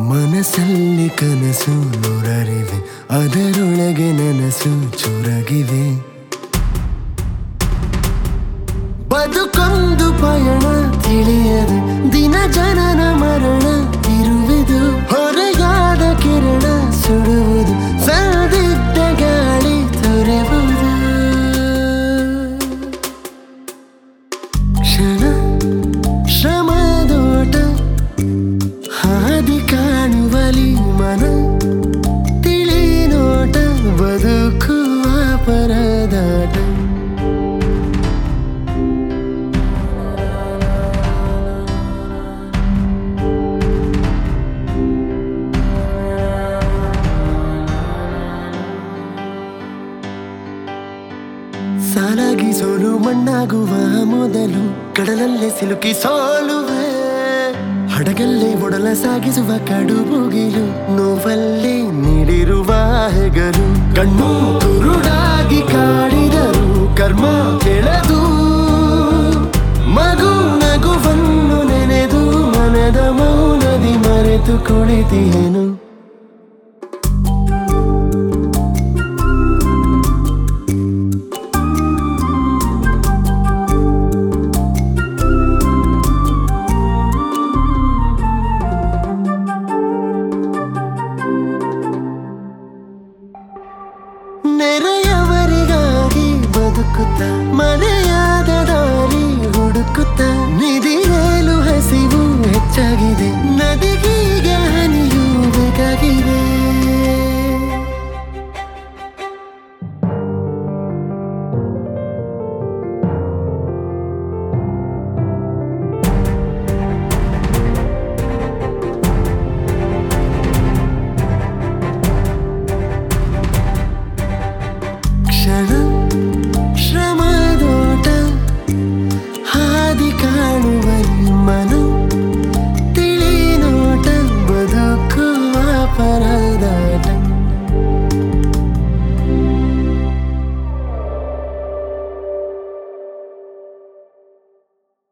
ಮನಸ್ಸಲ್ಲಿ ಕನಸು ನೂರರಿವೆ ಅದರೊಳಗೆ ನನಸು ಚುರಗಿವೆ ಬದುಕೊಂದು ಪಯಣ ತಿಳಿಯದೆ ದಿನ ಜನನ ಮರಣ ಇರುವುದು ಹೊರೆಯಾದ ಕಿರಣ ಸುಡುವುದು ಸದಿದ್ದ ಗಾಳಿ ತೊರೆವುದು ಕ್ಷಣ ಶ್ರಮದೋಟ ಹಾದಿ ಕಾಣುವಲಿ ಮನ ತಿಳಿ ನೋಟ ಬದುಕುವ ಪರದಾಟ ಸಾಲಾಗಿ ಸೋಲು ಮಣ್ಣಾಗುವ ಮೊದಲು ಕಡಲಲ್ಲೇ ಸಿಲುಕಿ ಸೋಲುವೆ ಹಡಗಲ್ಲೇ ಒಡಲ ಸಾಗಿಸುವ ಕಡು ಮುಗಿಲು ನೋವಲ್ಲಿ ನೀಡಿರುವ ಹೆಗಲು ಕಣ್ಣು ಕುರುಡಾಗಿ ಕಾಡಿದರು ಕರ್ಮ ಕೆಳದು ಮಗು ನಗುವನ್ನು ನೆನೆದು ಮನದ ಮೌನದಿ ಮರೆತು ಕುಳಿತಿಯೇನು